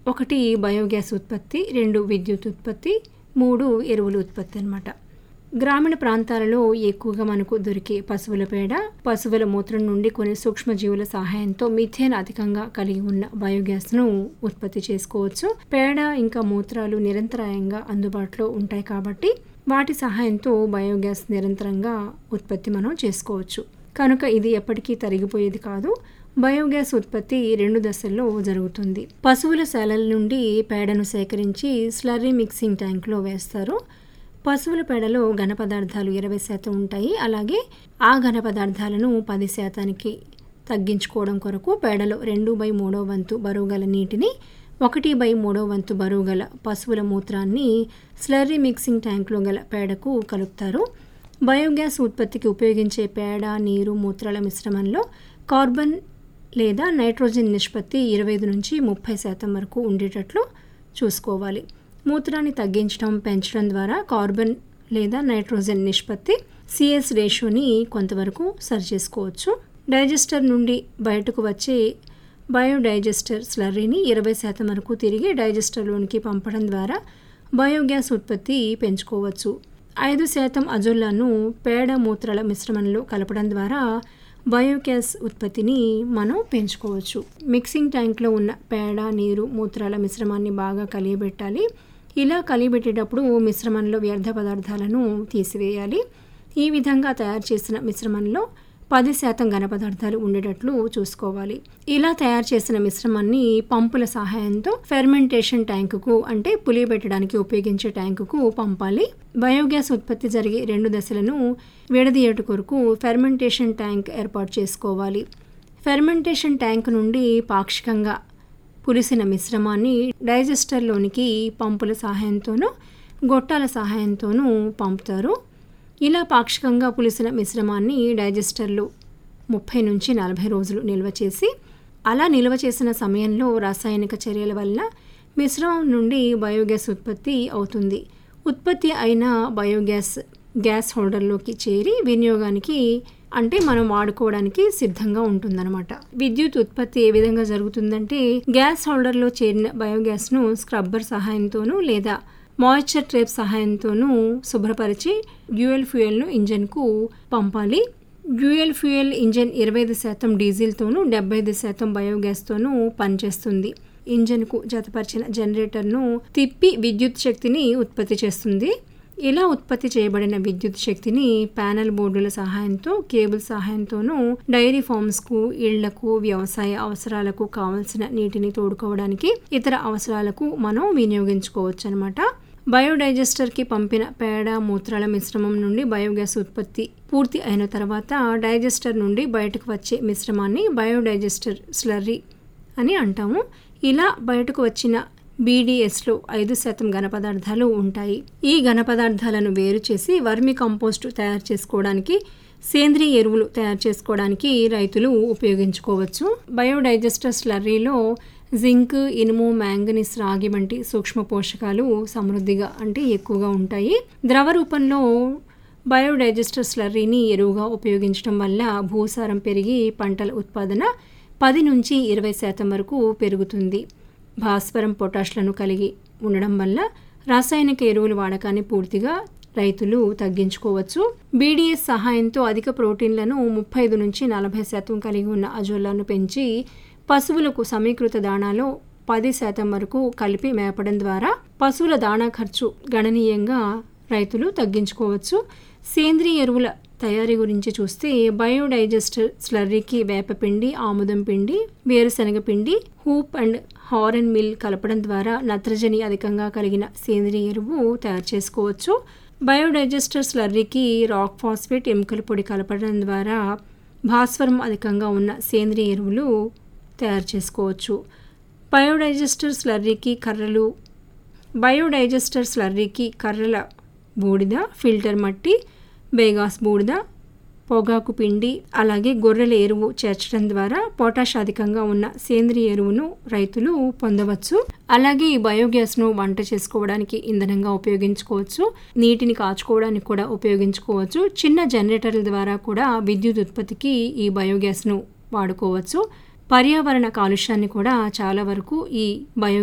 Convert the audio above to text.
ఒకటి బయోగ్యాస్ ఉత్పత్తి రెండు విద్యుత్ ఉత్పత్తి మూడు ఎరువుల ఉత్పత్తి అనమాట గ్రామీణ ప్రాంతాలలో ఎక్కువగా మనకు దొరికే పశువుల పేడ పశువుల మూత్రం నుండి కొన్ని సూక్ష్మజీవుల సహాయంతో మిథేన్ అధికంగా కలిగి ఉన్న బయోగ్యాస్ను ఉత్పత్తి చేసుకోవచ్చు పేడ ఇంకా మూత్రాలు నిరంతరాయంగా అందుబాటులో ఉంటాయి కాబట్టి వాటి సహాయంతో బయోగ్యాస్ నిరంతరంగా ఉత్పత్తి మనం చేసుకోవచ్చు కనుక ఇది ఎప్పటికీ తరిగిపోయేది కాదు బయోగ్యాస్ ఉత్పత్తి రెండు దశల్లో జరుగుతుంది పశువుల శాలల నుండి పేడను సేకరించి స్లర్రీ మిక్సింగ్ ట్యాంక్లో వేస్తారు పశువుల పేడలో ఘన పదార్థాలు ఇరవై శాతం ఉంటాయి అలాగే ఆ ఘన పదార్థాలను పది శాతానికి తగ్గించుకోవడం కొరకు పేడలో రెండు బై మూడో వంతు బరువు గల నీటిని ఒకటి బై మూడో వంతు బరువు గల పశువుల మూత్రాన్ని స్లర్రీ మిక్సింగ్ ట్యాంక్లో గల పేడకు కలుపుతారు బయోగ్యాస్ ఉత్పత్తికి ఉపయోగించే పేడ నీరు మూత్రాల మిశ్రమంలో కార్బన్ లేదా నైట్రోజన్ నిష్పత్తి ఇరవై ఐదు నుంచి ముప్పై శాతం వరకు ఉండేటట్లు చూసుకోవాలి మూత్రాన్ని తగ్గించడం పెంచడం ద్వారా కార్బన్ లేదా నైట్రోజన్ నిష్పత్తి సిఎస్ రేషియోని కొంతవరకు సరిచేసుకోవచ్చు డైజెస్టర్ నుండి బయటకు వచ్చే బయోడైజెస్టర్ స్లర్రీని ఇరవై శాతం వరకు తిరిగి డైజెస్టర్లోనికి పంపడం ద్వారా బయోగ్యాస్ ఉత్పత్తి పెంచుకోవచ్చు ఐదు శాతం అజొల్లాను పేడ మూత్రాల మిశ్రమంలో కలపడం ద్వారా బయోగ్యాస్ ఉత్పత్తిని మనం పెంచుకోవచ్చు మిక్సింగ్ ట్యాంక్లో ఉన్న పేడ నీరు మూత్రాల మిశ్రమాన్ని బాగా కలియబెట్టాలి ఇలా కలియబెట్టేటప్పుడు మిశ్రమంలో వ్యర్థ పదార్థాలను తీసివేయాలి ఈ విధంగా తయారు చేసిన మిశ్రమంలో పది శాతం ఘన పదార్థాలు ఉండేటట్లు చూసుకోవాలి ఇలా తయారు చేసిన మిశ్రమాన్ని పంపుల సహాయంతో ఫెర్మెంటేషన్ ట్యాంకుకు అంటే పులియబెట్టడానికి ఉపయోగించే ట్యాంకుకు పంపాలి బయోగ్యాస్ ఉత్పత్తి జరిగే రెండు దశలను విడదీయట కొరకు ఫెర్మెంటేషన్ ట్యాంక్ ఏర్పాటు చేసుకోవాలి ఫెర్మెంటేషన్ ట్యాంక్ నుండి పాక్షికంగా పులిసిన మిశ్రమాన్ని డైజెస్టర్లోనికి పంపుల సహాయంతోనూ గొట్టాల సహాయంతోనూ పంపుతారు ఇలా పాక్షికంగా పులిసిన మిశ్రమాన్ని డైజెస్టర్లో ముప్పై నుంచి నలభై రోజులు నిల్వ చేసి అలా నిల్వ చేసిన సమయంలో రాసాయనిక చర్యల వలన మిశ్రమం నుండి బయోగ్యాస్ ఉత్పత్తి అవుతుంది ఉత్పత్తి అయిన బయోగ్యాస్ గ్యాస్ హోల్డర్లోకి చేరి వినియోగానికి అంటే మనం వాడుకోవడానికి సిద్ధంగా ఉంటుందన్నమాట విద్యుత్ ఉత్పత్తి ఏ విధంగా జరుగుతుందంటే గ్యాస్ హోల్డర్లో చేరిన బయోగ్యాస్ను స్క్రబ్బర్ సహాయంతోనూ లేదా మాయిశ్చర్ ట్రేప్ సహాయంతోనూ శుభ్రపరిచి డ్యూయల్ ఫ్యూయల్ను ఇంజన్కు పంపాలి డ్యూయల్ ఫ్యూయల్ ఇంజన్ ఇరవై ఐదు శాతం డీజిల్తోనూ డెబ్బై ఐదు శాతం బయోగ్యాస్తోనూ పనిచేస్తుంది ఇంజన్కు జతపరిచిన జనరేటర్ను తిప్పి విద్యుత్ శక్తిని ఉత్పత్తి చేస్తుంది ఇలా ఉత్పత్తి చేయబడిన విద్యుత్ శక్తిని ప్యానల్ బోర్డుల సహాయంతో కేబుల్ సహాయంతోనూ డైరీ ఫార్మ్స్కు ఇళ్లకు వ్యవసాయ అవసరాలకు కావలసిన నీటిని తోడుకోవడానికి ఇతర అవసరాలకు మనం వినియోగించుకోవచ్చు అనమాట బయోడైజెస్టర్కి పంపిన పేడ మూత్రాల మిశ్రమం నుండి బయోగ్యాస్ ఉత్పత్తి పూర్తి అయిన తర్వాత డైజెస్టర్ నుండి బయటకు వచ్చే మిశ్రమాన్ని బయోడైజెస్టర్ స్లర్రీ అని అంటాము ఇలా బయటకు వచ్చిన బీడీఎస్లో ఐదు శాతం ఘన పదార్థాలు ఉంటాయి ఈ ఘన పదార్థాలను వేరు చేసి వర్మి కంపోస్ట్ తయారు చేసుకోవడానికి సేంద్రియ ఎరువులు తయారు చేసుకోవడానికి రైతులు ఉపయోగించుకోవచ్చు బయోడైజెస్టర్ స్లర్రీలో జింక్ ఇనుము మ్యాంగనీస్ రాగి వంటి సూక్ష్మ పోషకాలు సమృద్ధిగా అంటే ఎక్కువగా ఉంటాయి ద్రవ రూపంలో బయోడైజెస్టర్ స్లర్రీని ఎరువుగా ఉపయోగించడం వల్ల భూసారం పెరిగి పంటల ఉత్పాదన పది నుంచి ఇరవై శాతం వరకు పెరుగుతుంది భాస్వరం పొటాష్లను కలిగి ఉండడం వల్ల రాసాయనిక ఎరువుల వాడకాన్ని పూర్తిగా రైతులు తగ్గించుకోవచ్చు బీడీఎస్ సహాయంతో అధిక ప్రోటీన్లను ముప్పై ఐదు నుంచి నలభై శాతం కలిగి ఉన్న అజోలాను పెంచి పశువులకు సమీకృత దాణాలో పది శాతం వరకు కలిపి మేపడం ద్వారా పశువుల దాణా ఖర్చు గణనీయంగా రైతులు తగ్గించుకోవచ్చు సేంద్రియ ఎరువుల తయారీ గురించి చూస్తే బయోడైజెస్టర్ స్లర్రీకి వేపపిండి ఆముదం పిండి వేరుశనగ పిండి హూప్ అండ్ హారన్ మిల్ కలపడం ద్వారా నత్రజని అధికంగా కలిగిన సేంద్రియ ఎరువు తయారు చేసుకోవచ్చు బయోడైజెస్టర్ స్లర్రీకి రాక్ ఫాస్ఫేట్ ఎముకల పొడి కలపడం ద్వారా భాస్వరం అధికంగా ఉన్న సేంద్రియ ఎరువులు తయారు చేసుకోవచ్చు బయోడైజెస్టర్ స్లర్రీకి కర్రలు బయోడైజెస్టర్ స్లర్రీకి కర్రల బూడిద ఫిల్టర్ మట్టి బేగాస్ బూడిద పొగాకు పిండి అలాగే గొర్రెల ఎరువు చేర్చడం ద్వారా పొటాష్ అధికంగా ఉన్న సేంద్రియ ఎరువును రైతులు పొందవచ్చు అలాగే ఈ బయోగ్యాస్ను వంట చేసుకోవడానికి ఇంధనంగా ఉపయోగించుకోవచ్చు నీటిని కాచుకోవడానికి కూడా ఉపయోగించుకోవచ్చు చిన్న జనరేటర్ల ద్వారా కూడా విద్యుత్ ఉత్పత్తికి ఈ బయోగ్యాస్ను వాడుకోవచ్చు పర్యావరణ కాలుష్యాన్ని కూడా చాలా వరకు ఈ బయో